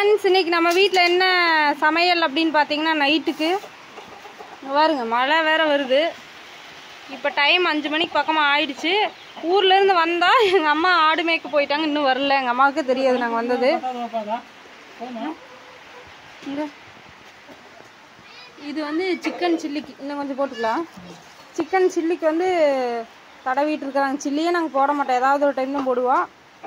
Friends இன்னைக்கு நம்ம வீட்டில் என்ன சமையல் அப்படின்னு பார்த்தீங்கன்னா நைட்டுக்கு இங்க பாருங்க மழை வேற வருது இப்போ டைம் அஞ்சு மணிக்கு பக்கமாக ஆயிடுச்சு ஊர்லேருந்து வந்தால் எங்கள் அம்மா ஆடு மேய்க்க போயிட்டாங்க இன்னும் வரல எங்கள் அம்மாவுக்கு தெரியாது நாங்கள் வந்தது இங்க. இது வந்து சிக்கன் சில்லிக்கு இன்னும் கொஞ்சம் போட்டுக்கலாம் சிக்கன் சில்லிக்கு வந்து தடவிட்டு இருக்கிறாங்க சில்லியே நாங்கள் போட மாட்டோம் ஏதாவது ஒரு டைம் தான் போடுவோம்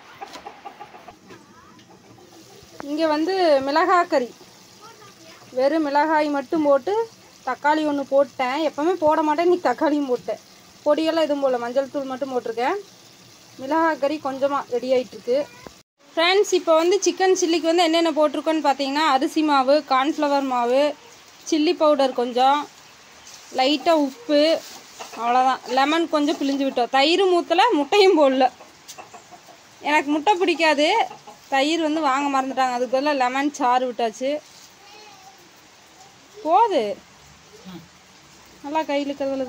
இங்கே வந்து மிளகாய் கறி வெறும் மிளகாய் மட்டும் போட்டு தக்காளி ஒன்று போட்டேன் எப்போவுமே போட மாட்டேன் இன்னைக்கு தக்காளியும் போட்டேன் பொடியெல்லாம் எதுவும் போடல மஞ்சள் தூள் மட்டும் போட்டிருக்கேன் மிளகாய் கறி கொஞ்சமாக ரெடி ஆயிட்டிருக்கு ஃப்ரெண்ட்ஸ் இப்போ வந்து சிக்கன் சில்லிக்கு வந்து என்னென்ன போட்டிருக்கோன்னு பார்த்தீங்கன்னா அரிசி மாவு கார்ன்ஃப்ளவர் மாவு சில்லி பவுடர் கொஞ்சம் லைட்டாக உப்பு அவ்வளோதான் லெமன் கொஞ்சம் பிழிஞ்சு விட்டோம் தயிர் மூத்தல முட்டையும் போடல எனக்கு முட்டை பிடிக்காது தயிர் வந்து வாங்க மறந்துட்டாங்க அதுக்கு பதிலாக லெமன் சாறு விட்டாச்சு போது நல்லா கையில் இருக்கிறதுல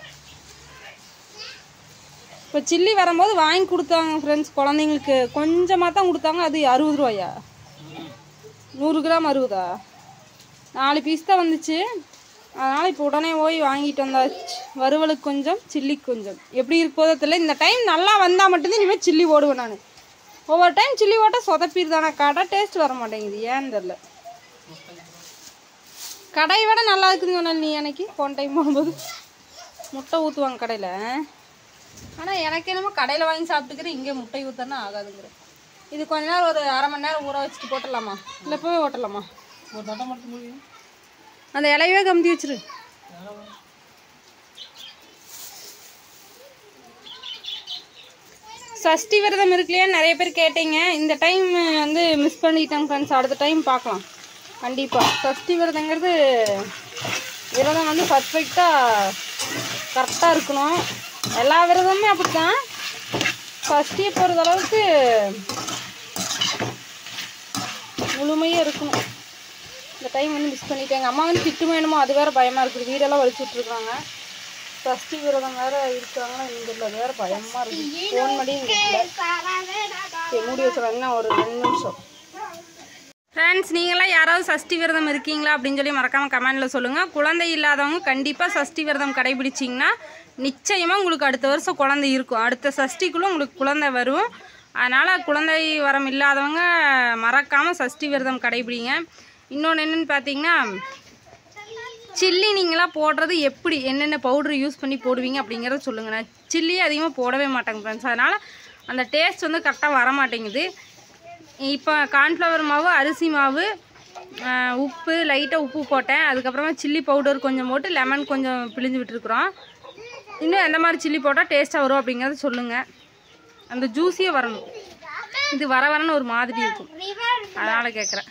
இப்போ சில்லி வரும்போது வாங்கி கொடுத்தாங்க ஃப்ரெண்ட்ஸ் குழந்தைங்களுக்கு கொஞ்சமாக தான் கொடுத்தாங்க அது அறுபது ரூபாயா நூறு கிராம் அறுபதா நாலு பீஸ் தான் வந்துச்சு அதனால் இப்போ உடனே போய் வாங்கிட்டு வந்தாச்சு வறுவலுக்கு கொஞ்சம் சில்லிக்கு கொஞ்சம் எப்படி இருப்போதோ தெரியல இந்த டைம் நல்லா வந்தால் மட்டும்தான் இனிமேல் சில்லி போடுவேன் நான் ஒவ்வொரு டைம் சில்லி போட்டால் சொதப்பிடுதானே கடை டேஸ்ட் வர மாட்டேங்குது ஏன்னு தெரில கடை விட நல்லா இருக்குதுன்னு சொன்னால் நீ எனக்கு போன டைம் போகும்போது முட்டை ஊற்றுவாங்க கடையில் ஆனால் எனக்கு என்னமோ கடையில் வாங்கி சாப்பிட்டுக்கிறேன் இங்கே முட்டை ஊற்றினா ஆகாதுங்கிற இது கொஞ்ச நேரம் ஒரு அரை மணி நேரம் ஊற வச்சுட்டு போட்டலாமா இல்லை இப்போவே ஓட்டலாமா ஒரு தட்டை மட்டும் முடியும் அந்த இலையவே கமுத்தி வச்சிரு சஷ்டி விரதம் இருக்குல்லையா நிறைய பேர் கேட்டீங்க இந்த டைம் வந்து மிஸ் பண்ணிட்டேன் ஃப்ரெண்ட்ஸ் அடுத்த டைம் பார்க்கலாம் கண்டிப்பாக சஷ்டி விரதங்கிறது விரதம் வந்து பர்ஃபெக்டாக கரெக்டாக இருக்கணும் எல்லா விரதமுமே அப்படித்தான் சஷ்டியை பொறுத்த அளவுக்கு முழுமையாக இருக்கணும் இந்த டைம் வந்து மிஸ் பண்ணிட்டேன் எங்கள் அம்மா வந்து திட்டுமோ என்னமோ அது வேற பயமாக இருக்குது வீடெல்லாம் வலிச்சு விட்ருக்காங்க சஷ்டி விரதம் வேற இருக்காங்கன்னா இந்த இல்லை அது வேற பயமாக இருக்குது ஃபோன் பண்ணி இல்லை சரி மூடி வச்சுருவாங்க இன்னும் ஒரு ரெண்டு நிமிஷம் ஃப்ரெண்ட்ஸ் நீங்களாம் யாராவது சஷ்டி விரதம் இருக்கீங்களா அப்படின்னு சொல்லி மறக்காமல் கமெண்டில் சொல்லுங்கள் குழந்தை இல்லாதவங்க கண்டிப்பாக சஷ்டி விரதம் கடைபிடிச்சிங்கன்னா நிச்சயமாக உங்களுக்கு அடுத்த வருஷம் குழந்தை இருக்கும் அடுத்த சஷ்டிக்குள்ளே உங்களுக்கு குழந்தை வரும் அதனால் குழந்தை வரம் இல்லாதவங்க மறக்காமல் சஷ்டி விரதம் கடைபிடிங்க இன்னொன்று என்னென்னு பார்த்தீங்கன்னா சில்லி நீங்களாம் போடுறது எப்படி என்னென்ன பவுடர் யூஸ் பண்ணி போடுவீங்க அப்படிங்கிறத சொல்லுங்கள் நான் சில்லி அதிகமாக போடவே மாட்டேங்க ஃப்ரெண்ட்ஸ் அதனால் அந்த டேஸ்ட் வந்து கரெக்டாக வர மாட்டேங்குது இப்போ கார்ன்ஃப்ளவர் மாவு அரிசி மாவு ஆஹ், உப்பு லைட்டாக உப்பு போட்டேன் அதுக்கப்புறமா சில்லி பவுடர் கொஞ்சம் போட்டு லெமன் கொஞ்சம் பிழிஞ்சு விட்டுருக்குறோம் இன்னும் எந்த மாதிரி சில்லி போட்டால் டேஸ்ட்டாக வரும் அப்படிங்கிறத சொல்லுங்கள் அந்த ஜூஸியே வரணும் இது வர வரன்னு ஒரு மாதிரி இருக்கும் அதனால் கேட்குறேன்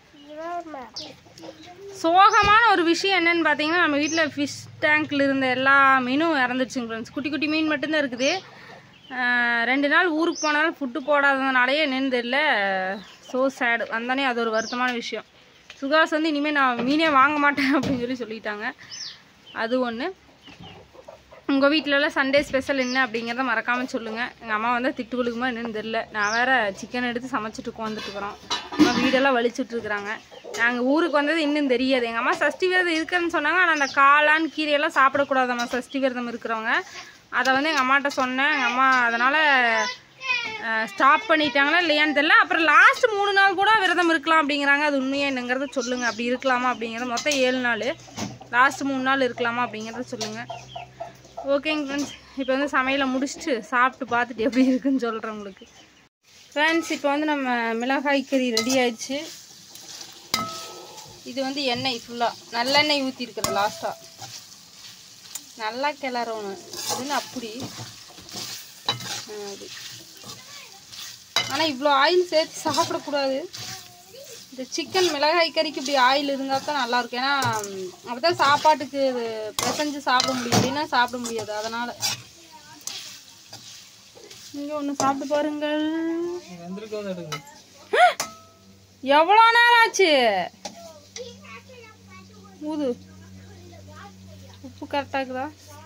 சோகமான ஒரு விஷயம் என்னன்னு பார்த்தீங்கன்னா நம்ம வீட்டில் ஃபிஷ் டேங்க்கில் இருந்த எல்லா மீனும் இறந்துருச்சுங்க ஃப்ரெண்ட்ஸ் குட்டி குட்டி மீன் மட்டும்தான் இருக்குது ஆஹ் ரெண்டு நாள் ஊருக்கு போனாலும் ஃபுட்டு போடாததுனாலேயே என்னன்னு தெரியல ஸோ சேடு வந்தானே அது ஒரு வருத்தமான விஷயம் சுகாஸ் வந்து இனிமேல் நான் மீனே வாங்க மாட்டேன் அப்படின்னு சொல்லி சொல்லிட்டாங்க அது ஒன்று உங்கள் வீட்டிலலாம் சண்டே ஸ்பெஷல் என்ன அப்படிங்கிறத மறக்காமல் சொல்லுங்கள் எங்கள் அம்மா வந்து திட்டு விழுகுமா என்னன்னு தெரில நான் வேறு சிக்கன் எடுத்து சமைச்சிட்டு உட்காந்துட்டுருக்குறோம் அம்மா வீடெல்லாம் வலிச்சுட்டு இருக்கிறாங்க நாங்கள் ஊருக்கு வந்தது இன்னும் தெரியாது எங்கள் அம்மா சஷ்டி விரதம் இருக்குன்னு சொன்னாங்க ஆனால் அந்த காளான் கீரையெல்லாம் சாப்பிடக்கூடாதம்மா சஷ்டி விரதம் இருக்கிறவங்க அதை வந்து எங்கள் அம்மாட்ட சொன்னேன் எங்கள் அம்மா அதனால் ஸ்டாப் பண்ணிட்டாங்களா இல்லையான்னு தெரியல அப்புறம் லாஸ்ட் மூணு நாள் கூட விரதம் இருக்கலாம் அப்படிங்கிறாங்க அது உண்மையா என்னங்கிறத சொல்லுங்கள் அப்படி இருக்கலாமா அப்படிங்கிறது மொத்தம் ஏழு நாள் லாஸ்ட் மூணு நாள் இருக்கலாமா அப்படிங்கிறத சொல்லுங்கள் ஓகேங்க ஃப்ரெண்ட்ஸ் இப்போ வந்து சமையலை முடிச்சுட்டு சாப்பிட்டு பார்த்துட்டு எப்படி இருக்குன்னு சொல்கிறேன் உங்களுக்கு ஃப்ரெண்ட்ஸ் இப்போ வந்து நம்ம மிளகாய் கறி ரெடி ஆயிடுச்சு இது வந்து எண்ணெய் ஃபுல்லாக நல்லெண்ணெய் ஊற்றிருக்கிறேன் லாஸ்ட்டாக நல்லா கிளறணும் அதுன்னு அப்படி ஆ, அது ஆனால் இவ்வளோ ஆயில் சேர்த்து சாப்பிடக்கூடாது இந்த சிக்கன் மிளகாய் கறிக்கு இப்படி ஆயில் இருந்தால் தான் நல்லா இருக்கும் ஏன்னா அப்போ தான் சாப்பாட்டுக்கு இது பிசைஞ்சு சாப்பிட முடியும் இல்லைன்னா சாப்பிட முடியாது அதனால் நீங்கள் ஒன்று சாப்பிட்டு பாருங்கள் வெந்திருக்கு வந்து எடுங்க எவ்வளோ நேரம் ஆச்சு ஊது உப்பு கரெக்டாக இருக்குதா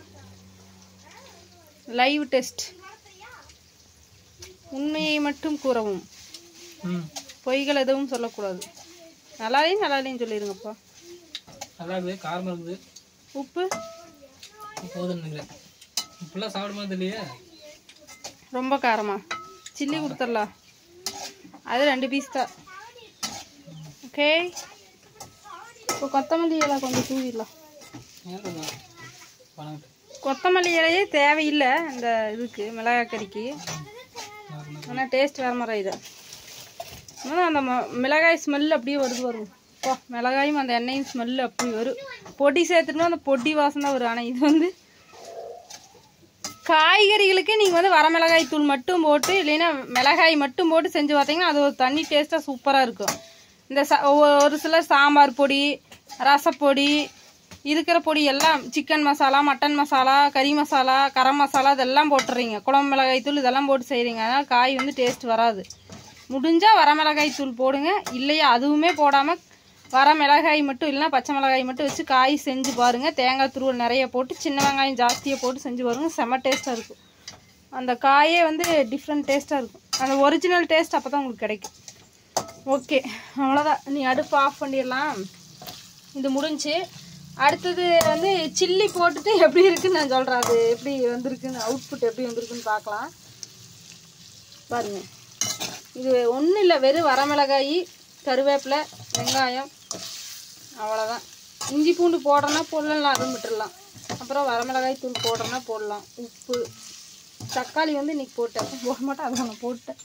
லைவ் டெஸ்ட் உண்மையை மட்டும் கூறவும் ம் பொய்கள் எதுவும் சொல்லக்கூடாது நல்லாலையும் நல்லாலையும் சொல்லிடுங்கப்பா நல்லா இருக்குது காரமாக இருக்குது உப்பு போதும்னு நினைக்கிறேன் இப்பெல்லாம் சாப்பிடுமா தெரியலையே ரொம்ப காரமா சில்லி கொடுத்துடலாம் அது ரெண்டு பீஸ் தான் ஓகே இப்போ கொத்தமல்லி இலை கொஞ்சம் தூவிடலாம் ஏன் பணம் கொத்தமல்லி இலையே தேவையில்லை இந்த இதுக்கு மிளகாய் கறிக்கு ஆனால் டேஸ்ட் வேறு மாதிரி இது ஆனால் அந்த ம- மிளகாய் ஸ்மெல் அப்படியே வருது வரும் பா மிளகாயும் அந்த எண்ணெயும் ஸ்மெல் அப்படி வரும் பொடி சேர்த்துட்டோம்னா அந்த பொடி வாசனை தான் வரும் ஆனால் இது வந்து காய்கறிகளுக்கு நீங்கள் வந்து வரமிளகாய் தூள் மட்டும் போட்டு இல்லைன்னா மிளகாய் மட்டும் போட்டு செஞ்சு பார்த்தீங்கன்னா அது ஒரு தண்ணி டேஸ்ட்டாக சூப்பராக இருக்கும் இந்த ச ஒ- ஒரு சிலர் சாம்பார் பொடி ரசப்பொடி இருக்கிற பொடி எல்லாம் சிக்கன் மசாலா மட்டன் மசாலா கறி மசாலா கரம் மசாலா இதெல்லாம் போட்டுறீங்க குழம்பு மிளகாய் தூள் இதெல்லாம் போட்டு செய்கிறீங்க அதனால் காய் வந்து டேஸ்ட் வராது முடிஞ்சால் வரமிளகாய் தூள் போடுங்க இல்லையா அதுவுமே போடாமல் வர மிளகாய் மட்டும் இல்லைன்னா பச்சை மிளகாய் மட்டும் வச்சு காய் செஞ்சு பாருங்கள் தேங்காய் துருவல் நிறைய போட்டு சின்ன வெங்காயம் ஜாஸ்தியாக போட்டு செஞ்சு பாருங்க செம்ம டேஸ்ட்டாக இருக்கும் அந்த காயே வந்து டிஃப்ரெண்ட் டேஸ்ட்டாக இருக்கும் அந்த ஒரிஜினல் டேஸ்ட் அப்போ தான் உங்களுக்கு கிடைக்கும் ஓகே அவ்வளோதான் நீ அடுப்பு ஆஃப் பண்ணிடலாம் இது முடிஞ்சு அடுத்தது வந்து சில்லி போட்டுட்டு எப்படி இருக்குன்னு நான் சொல்கிறேன் அது எப்படி வந்திருக்குன்னு அவுட்புட் எப்படி வந்திருக்குன்னு பார்க்கலாம் பாருங்க இது ஒன்றும் இல்லை வெறும் வரமிளகாய் கருவேப்பிலை வெங்காயம் அவ்வளோதான் இஞ்சி பூண்டு போடுறோன்னா போடலாம் அதுவும் விட்டுறலாம் அப்புறம் வரமிளகாய் தூள் போடுறோன்னா போடலாம் உப்பு தக்காளி வந்து இன்னைக்கு போட்டேன் போட மாட்டேன் அதை நான் போட்டேன்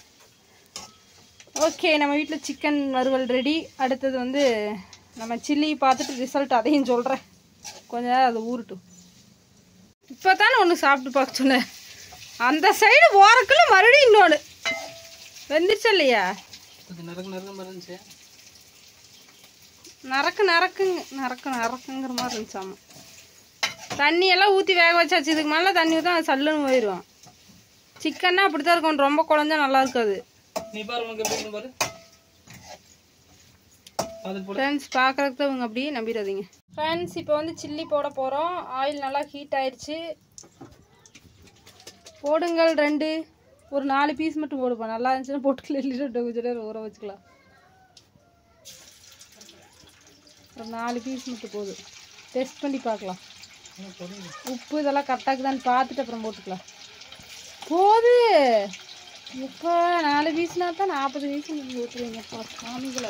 ஓகே நம்ம வீட்டில் சிக்கன் வறுவல் ரெடி அடுத்தது வந்து நம்ம சில்லி பார்த்துட்டு ரிசல்ட் அதையும் சொல்கிறேன் கொஞ்ச நேரம் அது ஊறட்டும் இப்போ தானே ஒன்று சாப்பிட்டு பார்க்க சொன்னேன் அந்த சைடு போகிறக்குள்ள மறுபடியும் இன்னொன்று வெந்துருச்சு இல்லையா கொஞ்சம் நறுக்கு நறுக்கு மாதிரி இருந்துச்சு நறக்கு நறக்குங்க நறக்கு நறக்குங்கிற மாதிரி இருந்துச்சாமா தண்ணி எல்லாம் ஊற்றி வேக வச்சாச்சு இதுக்கு மேலே தண்ணி ஊற்றா சல்லுன்னு போயிடுவான் சிக்கன்னா அப்படி தான் இருக்கும் ரொம்ப குழஞ்சா நல்லா இருக்காது நீ பாரு உனக்கு எப்படி இருக்குன்னு பாரு அது போட ஃப்ரெண்ட்ஸ் பார்க்குறதுக்கு தான் இவங்க அப்படியே நம்பிடாதீங்க ஃப்ரெண்ட்ஸ் இப்போ வந்து சில்லி போட போகிறோம் ஆயில் நல்லா ஹீட் ஆயிடுச்சு போடுங்கள் ரெண்டு ஒரு நாலு பீஸ் மட்டும் போடுப்பா நல்லா இருந்துச்சுன்னா போட்டுக்கலாம் இல்லைன்னா கொஞ்சம் நேரம் ஊற வச்சுக்கலாம் ஒரு நாலு பீஸ் மட்டும் போதும் டெஸ்ட் பண்ணி பார்க்கலாம் உப்பு இதெல்லாம் கரெக்டாக்குதான்னு பார்த்துட்டு அப்புறம் போட்டுக்கலாம் போது இப்போ நாலு பீஸ்னா தான் நாற்பது பீஸ் நீங்கள் ஊற்றுவீங்கப்பா சாமிகளை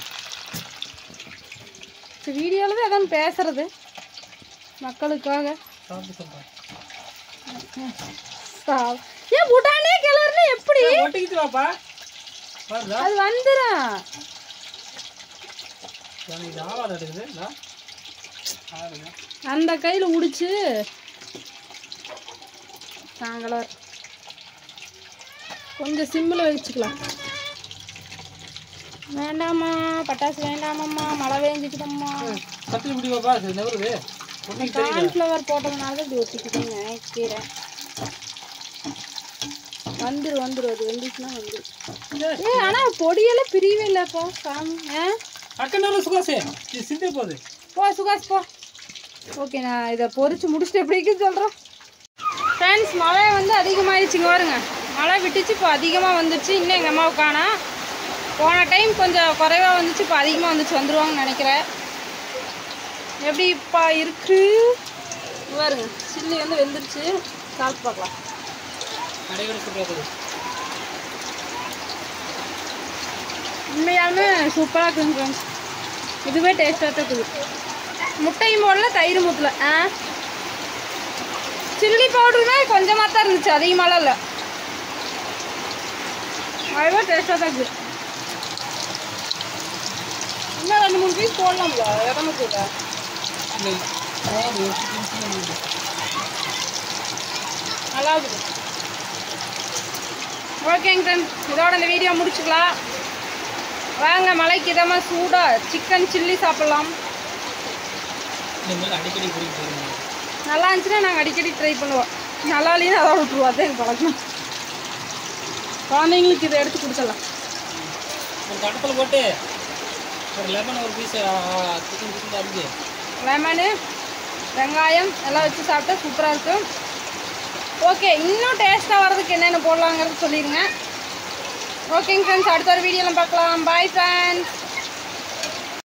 சரி வீடியோவில் தான் எதாவது பேசுறது மக்களுக்காக சாப்பிட்டு சொல்கிறேன் சா- ஏன் புட்டானே கிளறுனா எப்படி ஒட்டிக்கிட்டு வாப்பா பாருதா அது வந்துடும் எனக்கு இது ஆவாத இருக்குது இல்லை ஆகுது அந்த கையில் உடிச்சு நாங்கள கொஞ்சம் சிம்மில் வச்சுக்கலாம் வேண்டாம்மா பட்டாசு வேண்டாமம்மா மழை வேஞ்சிக்குதம்மா கத்திரி பிடி வாப்பா சரி நவருது ஒட்டிக்கிட்டு தெரியல கார்ன்ஃப்ளவர் போட்டதுனால தான் இப்படி ஒட்டிக்கிட்டேன்னு நினைக்கிறேன் வந்துரு வந்துரு அது வந்துச்சுன்னா வந்துரு ஏ ஆனால் பொடியெல்லாம் பிரியவே இல்லைப்பா சாமி ஆ அக்கண்ணால சுகாசே இது சிந்தே போகுது போ சுகாஷ் போ ஓகே நான் இதை பொரிச்சு முடிச்சுட்டு எப்படி இருக்குன்னு சொல்கிறேன் ஃப்ரெண்ட்ஸ் மழை வந்து அதிகமாகிடுச்சுங்க பாருங்க மழை விட்டுச்சு இப்போ அதிகமாக வந்துச்சு இன்னும் எங்கள் அம்மாவை காணா போன டைம் கொஞ்சம் குறைவாக வந்துச்சு இப்போ அதிகமாக வந்துச்சு வந்துருவாங்கன்னு நினைக்கிறேன் எப்படி இப்போ இருக்கு இங்க பாருங்க சில்லி வந்து வெந்துருச்சு சாப்பிட்டு பார்க்கலாம் கடைகளை சுற்றுறது உண்மையாலுமே சூப்பராக இருக்குங்க ஃப்ரெண்ட்ஸ் இதுவே டேஸ்ட்டாக தான் இருக்குது முட்டையும் போடல தயிர் ஊற்றல ஆ சில்லி பவுடருமே கொஞ்சமாக தான் இருந்துச்சு அதிகமாலாம் இல்லை அதுவே டேஸ்ட்டாக தான் இருக்குது இன்னும் ரெண்டு மூணு பீஸ் போடலாம்ல இடமுக்கு இல்லை போகுது சிக்கன் சிக்கன் நல்லா இருக்குது ஓகேங்க ஃப்ரெண்ட்ஸ் இதோட இந்த வீடியோ முடிச்சுக்கலாம் வாங்க மலைக்கு இதமாக சூடாக சிக்கன் சில்லி சாப்பிட்லாம் இனிமேல் அடிக்கடி குடிக்க போகிறீங்க நல்லா இருந்துச்சுன்னா நாங்கள் அடிக்கடி ட்ரை பண்ணுவோம் நல்லா இல்லைன்னு அதோட விட்டுருவோம் அதான் எனக்கு பழக்கம் குழந்தைங்களுக்கு இதை எடுத்து கொடுத்துடலாம் ஒரு கட்டத்தில் போட்டு ஒரு லெமன் ஒரு பீஸ் சிக்கன் சிக்கன் அரிஞ்சு லெமனு வெங்காயம் எல்லாம் வச்சு சாப்பிட்டா சூப்பராக இருக்கும் ஓகே இன்னும் டேஸ்ட்டாக வர்றதுக்கு என்னென்ன போடலாங்கிறது சொல்லிடுங்க ஓகேங்க ஃப்ரெண்ட்ஸ் அடுத்த ஒரு வீடியோலாம் பார்க்கலாம் பாய் ஃப்ரெண்ட்ஸ்